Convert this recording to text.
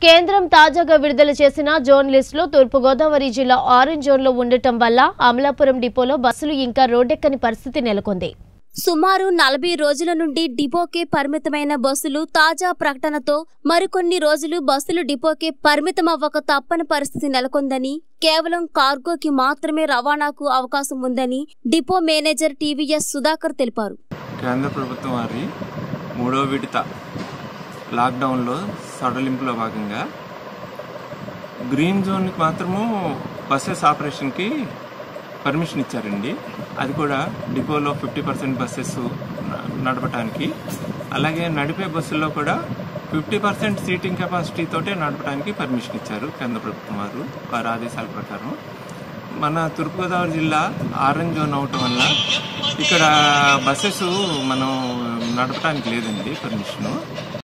కేంద్రం తాజాగా విడుదల చేసిన జోన్ లిస్టులో తూర్పుగోదావరి జిల్లా ఆరెంజ్ జోన్లో ఉండటం వల్ల అమలాపురం డిపోలో బస్సులు ఇంకా రోడ్డెక్కని పరిస్థితి నెలకొంది సుమారు నలభై రోజుల నుండి డిపోకే పరిమితమైన బస్సులు తాజా ప్రకటనతో మరికొన్ని రోజులు బస్సులు డిపోకే పరిమితమవ్వక తప్పని పరిస్థితి నెలకొందని కేవలం కార్గోకి మాత్రమే రవాణాకు అవకాశం ఉందని డిపో మేనేజర్ టీవీఎస్ సుధాకర్ తెలిపారు కేంద్ర ప్రభుత్వం వారి మూడో విడత లాక్డౌన్లో సడలింపులో భాగంగా గ్రీన్ జోన్కి మాత్రము బస్సెస్ ఆపరేషన్కి పర్మిషన్ ఇచ్చారండి అది కూడా డిపోలో ఫిఫ్టీ పర్సెంట్ బస్సెస్ నడపడానికి అలాగే నడిపే బస్సుల్లో కూడా ఫిఫ్టీ పర్సెంట్ సీటింగ్ కెపాసిటీ తోటే నడపడానికి పర్మిషన్ ఇచ్చారు కేంద్ర ప్రభుత్వం వారు వారి ఆదేశాల ప్రకారం మన తూర్పుగోదావరి జిల్లా ఆరెంజ్ జోన్ అవటం వల్ల ఇక్కడ బస్సెస్ మనం నడపడానికి లేదండి పర్మిషను